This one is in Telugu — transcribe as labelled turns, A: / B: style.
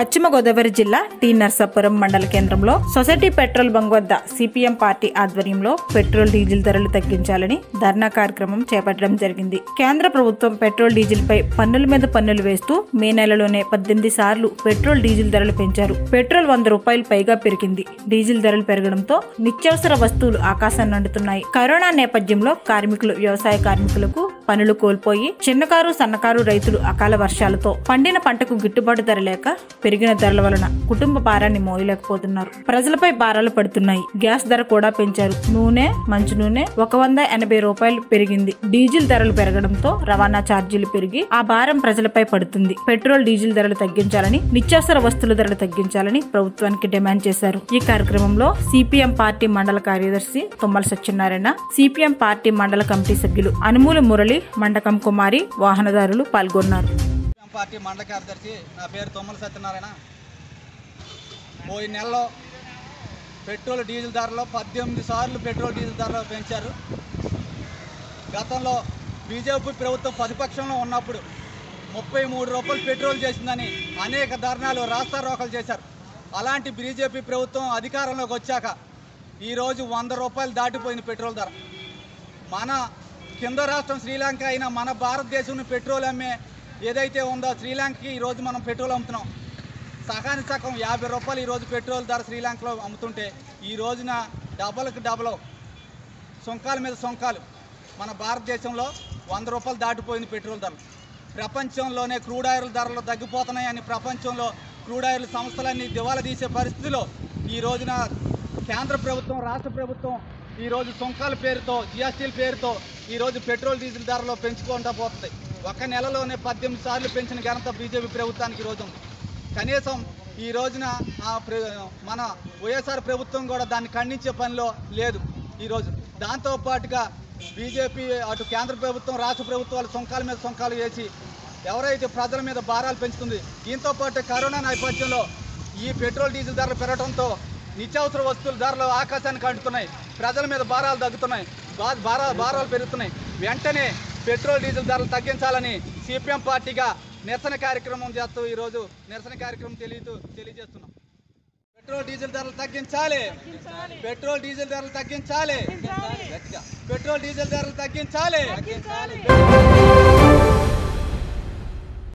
A: పశ్చిమ గోదావరి జిల్లా టి నర్సాపురం మండల కేంద్రంలో సొసైటీ పెట్రోల్ బంక్ వద్ద సిపిఎం పార్టీ ఆధ్వర్యంలో పెట్రోల్ డీజిల్ ధరలు తగ్గించాలని ధర్నా కార్యక్రమం చేపట్టడం జరిగింది కేంద్ర ప్రభుత్వం పెట్రోల్ డీజిల్ పై పన్నుల మీద పన్నులు వేస్తూ మే నెలలోనే పద్దెనిమిది సార్లు పెట్రోల్ డీజిల్ ధరలు పెంచారు పెట్రోల్ వంద రూపాయలు పైగా పెరిగింది డీజిల్ ధరలు పెరగడంతో నిత్యావసర వస్తువులు ఆకాశాన్ని అంటున్నాయి కరోనా నేపథ్యంలో కార్మికులు వ్యవసాయ కార్మికులకు పనులు కోల్పోయి చిన్నకారు సన్నకారు రైతులు అకాల వర్షాలతో పండిన పంటకు గిట్టుబాటు ధర లేక పెరిగిన ధరల వలన కుటుంబ భారాన్ని మోయలేకపోతున్నారు ప్రజలపై భారాలు పడుతున్నాయి గ్యాస్ ధర కూడా పెంచారు నూనె మంచు నూనె ఒక వంద ఎనభై రూపాయలు పెరిగింది డీజిల్ ధరలు పెరగడంతో రవాణా ఛార్జీలు పెరిగి ఆ భారం ప్రజలపై పడుతుంది పెట్రోల్ డీజిల్ ధరలు తగ్గించాలని నిత్యావసర వస్తువుల ధరలు తగ్గించాలని ప్రభుత్వానికి డిమాండ్ చేశారు ఈ కార్యక్రమంలో సిపిఎం పార్టీ మండల కార్యదర్శి తుమ్మల సత్యనారాయణ సిపిఎం పార్టీ మండల కమిటీ సభ్యులు అనుమూల మురళి మండకం కుమారి వాహనదారులు పాల్గొన్నారు
B: సిపిఎం పార్టీ మండల కార్యదర్శి నా పేరు తొమ్మల సత్యనారాయణ పోయిన నెలలో పెట్రోల్ డీజిల్ ధరలో పద్దెనిమిది సార్లు పెట్రోల్ డీజిల్ ధరలు పెంచారు గతంలో బీజేపీ ప్రభుత్వం ప్రతిపక్షంలో ఉన్నప్పుడు ముప్పై మూడు రూపాయలు పెట్రోల్ చేసిందని అనేక ధర్నాలు రాస్తా రోకలు చేశారు అలాంటి బీజేపీ ప్రభుత్వం అధికారంలోకి వచ్చాక ఈరోజు వంద రూపాయలు దాటిపోయింది పెట్రోల్ ధర మన కింద రాష్ట్రం శ్రీలంక అయినా మన భారతదేశంలో పెట్రోల్ అమ్మే ఏదైతే ఉందో శ్రీలంకకి ఈరోజు మనం పెట్రోల్ అమ్ముతున్నాం సగానికి సగం యాభై రూపాయలు ఈరోజు పెట్రోల్ ధర శ్రీలంకలో అమ్ముతుంటే ఈ రోజున డబల్కి డబల్ సుంకాల మీద సుంకాలు మన భారతదేశంలో వంద రూపాయలు దాటిపోయింది పెట్రోల్ ధరలు ప్రపంచంలోనే క్రూడ్ ఆయిల్ ధరలు తగ్గిపోతున్నాయని ప్రపంచంలో క్రూడ్ ఆయిల్ సంస్థలన్నీ దివాలా తీసే పరిస్థితిలో ఈ రోజున కేంద్ర ప్రభుత్వం రాష్ట్ర ప్రభుత్వం ఈ రోజు సుంకాల పేరుతో జిఎస్టీల పేరుతో ఈ రోజు పెట్రోల్ డీజిల్ ధరలు పెంచుకుంటూ పోతుంది ఒక నెలలోనే పద్దెనిమిది సార్లు పెంచిన ఘనత బీజేపీ ప్రభుత్వానికి ఈ రోజు ఉంది కనీసం ఈ రోజున ఆ ప్ర- మన వైఎస్ఆర్ ప్రభుత్వం కూడా దాన్ని ఖండించే పనిలో లేదు ఈరోజు దాంతో పాటుగా బీజేపీ అటు కేంద్ర ప్రభుత్వం రాష్ట్ర ప్రభుత్వాలు సొంకాల మీద సొంకాలు వేసి ఎవరైతే ప్రజల మీద భారాలు పెంచుతుంది దీంతో పాటు కరోనా నేపథ్యంలో ఈ పెట్రోల్ డీజిల్ ధరలు పెరగడంతో నిత్యావసర వస్తువుల ధరలు ఆకాశానికి అంటుతున్నాయి ప్రజల మీద భారాలు తగ్గుతున్నాయి బా- భారా భారాలు పెరుగుతున్నాయి వెంటనే పెట్రోల్ డీజిల్ ధరలు తగ్గించాలని సిపిఎం పార్టీగా నిరసన కార్యక్రమం చేస్తూ ఈరోజు నిరసన కార్యక్రమం తెలియదు తెలియజేస్తున్నాం పెట్రోల్ డీజిల్ ధరలు తగ్గించాలి పెట్రోల్ డీజిల్ ధరలు తగ్గించాలి గట్టిగా. పెట్రోల్ డీజిల్ ధరలు తగ్గించాలి